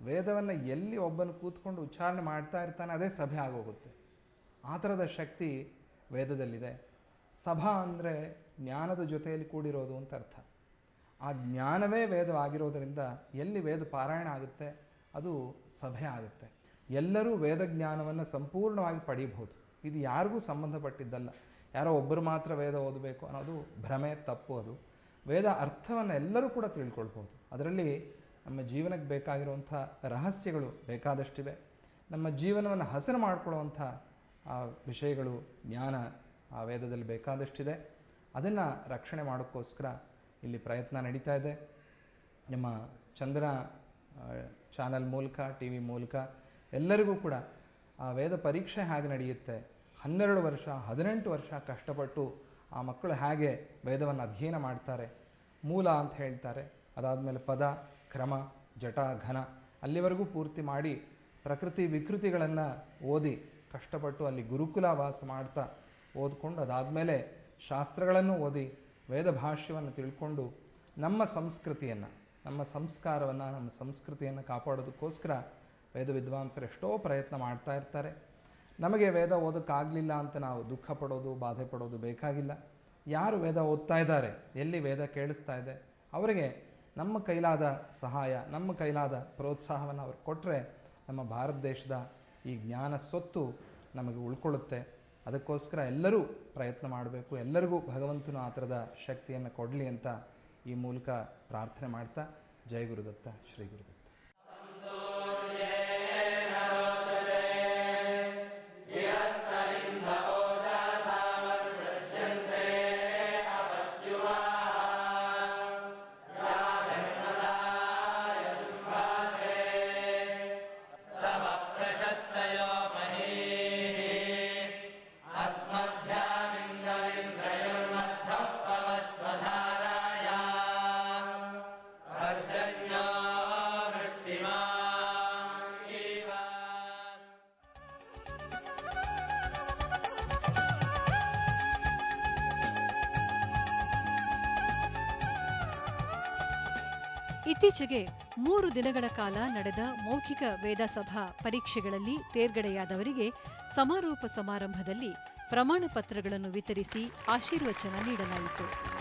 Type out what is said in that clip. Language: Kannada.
ವೇದವನ್ನು ಎಲ್ಲಿ ಒಬ್ಬನು ಕೂತ್ಕೊಂಡು ಉಚ್ಚಾರಣೆ ಮಾಡ್ತಾ ಇರ್ತಾನೆ ಅದೇ ಸಭೆ ಆಗೋಗುತ್ತೆ ಆ ಥರದ ಶಕ್ತಿ ವೇದದಲ್ಲಿದೆ ಸಭಾ ಅಂದರೆ ಜ್ಞಾನದ ಜೊತೆಯಲ್ಲಿ ಕೂಡಿರೋದು ಅಂತ ಅರ್ಥ ಆ ಜ್ಞಾನವೇ ವೇದವಾಗಿರೋದರಿಂದ ಎಲ್ಲಿ ವೇದ ಪಾರಾಯಣ ಆಗುತ್ತೆ ಅದು ಸಭೆ ಆಗುತ್ತೆ ಎಲ್ಲರೂ ವೇದ ಜ್ಞಾನವನ್ನು ಸಂಪೂರ್ಣವಾಗಿ ಪಡೀಬಹುದು ಇದು ಯಾರಿಗೂ ಸಂಬಂಧಪಟ್ಟಿದ್ದಲ್ಲ ಯಾರೋ ಒಬ್ಬರು ಮಾತ್ರ ವೇದ ಓದಬೇಕು ಅನ್ನೋದು ಭ್ರಮೆ ತಪ್ಪು ಅದು ವೇದ ಅರ್ಥವನ್ನು ಎಲ್ಲರೂ ಕೂಡ ತಿಳ್ಕೊಳ್ಬೋದು ಅದರಲ್ಲಿ ನಮ್ಮ ಜೀವನಕ್ಕೆ ಬೇಕಾಗಿರುವಂಥ ರಹಸ್ಯಗಳು ಬೇಕಾದಷ್ಟಿವೆ ನಮ್ಮ ಜೀವನವನ್ನು ಹಸನು ಮಾಡಿಕೊಳ್ಳುವಂಥ ಆ ವಿಷಯಗಳು ಜ್ಞಾನ ಆ ವೇದದಲ್ಲಿ ಬೇಕಾದಷ್ಟಿದೆ ಅದನ್ನು ರಕ್ಷಣೆ ಮಾಡೋಕ್ಕೋಸ್ಕರ ಇಲ್ಲಿ ಪ್ರಯತ್ನ ನಡೀತಾ ಇದೆ ನಮ್ಮ ಚಂದ್ರ ಚಾನಲ್ ಮೂಲಕ ಟಿ ವಿ ಮೂಲಕ ಎಲ್ಲರಿಗೂ ಕೂಡ ಆ ವೇದ ಪರೀಕ್ಷೆ ಹೇಗೆ ನಡೆಯುತ್ತೆ ಹನ್ನೆರಡು ವರ್ಷ ಹದಿನೆಂಟು ವರ್ಷ ಕಷ್ಟಪಟ್ಟು ಆ ಮಕ್ಕಳು ಹೇಗೆ ವೇದವನ್ನು ಅಧ್ಯಯನ ಮಾಡ್ತಾರೆ ಮೂಲ ಅಂತ ಹೇಳ್ತಾರೆ ಅದಾದಮೇಲೆ ಪದ ಕ್ರಮ ಜಟ ಘನ ಅಲ್ಲಿವರೆಗೂ ಪೂರ್ತಿ ಮಾಡಿ ಪ್ರಕೃತಿ ವಿಕೃತಿಗಳನ್ನು ಓದಿ ಕಷ್ಟಪಟ್ಟು ಅಲ್ಲಿ ಗುರುಕುಲ ವಾಸ ಮಾಡ್ತಾ ಓದ್ಕೊಂಡು ಅದಾದಮೇಲೆ ಶಾಸ್ತ್ರಗಳನ್ನು ಓದಿ ವೇದ ಭಾಷ್ಯವನ್ನು ತಿಳ್ಕೊಂಡು ನಮ್ಮ ಸಂಸ್ಕೃತಿಯನ್ನು ನಮ್ಮ ಸಂಸ್ಕಾರವನ್ನು ನಮ್ಮ ಸಂಸ್ಕೃತಿಯನ್ನು ಕಾಪಾಡೋದಕ್ಕೋಸ್ಕರ ವೇದ ವಿದ್ವಾಂಸರು ಎಷ್ಟೋ ಪ್ರಯತ್ನ ಮಾಡ್ತಾ ಇರ್ತಾರೆ ನಮಗೆ ವೇದ ಓದೋಕ್ಕಾಗಲಿಲ್ಲ ಅಂತ ನಾವು ದುಃಖ ಪಡೋದು ಬಾಧೆ ಪಡೋದು ಬೇಕಾಗಿಲ್ಲ ಯಾರು ವೇದ ಓದ್ತಾ ಇದ್ದಾರೆ ಎಲ್ಲಿ ವೇದ ಕೇಳಿಸ್ತಾ ಇದೆ ಅವರಿಗೆ ನಮ್ಮ ಕೈಲಾದ ಸಹಾಯ ನಮ್ಮ ಕೈಲಾದ ಪ್ರೋತ್ಸಾಹವನ್ನು ಅವ್ರು ಕೊಟ್ಟರೆ ನಮ್ಮ ಭಾರತ ದೇಶದ ಈ ಜ್ಞಾನ ಸ್ವತ್ತು ನಮಗೆ ಉಳ್ಕೊಳ್ಳುತ್ತೆ ಅದಕ್ಕೋಸ್ಕರ ಎಲ್ಲರೂ ಪ್ರಯತ್ನ ಮಾಡಬೇಕು ಎಲ್ಲರಿಗೂ ಭಗವಂತನು ಆ ಥರದ ಶಕ್ತಿಯನ್ನು ಕೊಡಲಿ ಅಂತ ಈ ಮೂಲಕ ಪ್ರಾರ್ಥನೆ ಮಾಡ್ತಾ ಜಯ ಗುರುದತ್ತ ಶ್ರೀ ಗುರುದತ್ತ प्रशस्तयो महीः अस्मभ्यामिन्द्रमिन्द्रयोर्मद्धः पवस्वधाराया पर्जन्यो वृष्टिमान् ಇತ್ತೀಚೆಗೆ ಮೂರು ದಿನಗಳ ಕಾಲ ನಡೆದ ಮೌಖಿಕ ವೇದಸಭಾ ಪರೀಕ್ಷೆಗಳಲ್ಲಿ ತೇರ್ಗಡೆಯಾದವರಿಗೆ ಸಮಾರೋಪ ಸಮಾರಂಭದಲ್ಲಿ ಪ್ರಮಾಣ ಪತ್ರಗಳನ್ನು ವಿತರಿಸಿ ಆಶೀರ್ವಚನ ನೀಡಲಾಯಿತು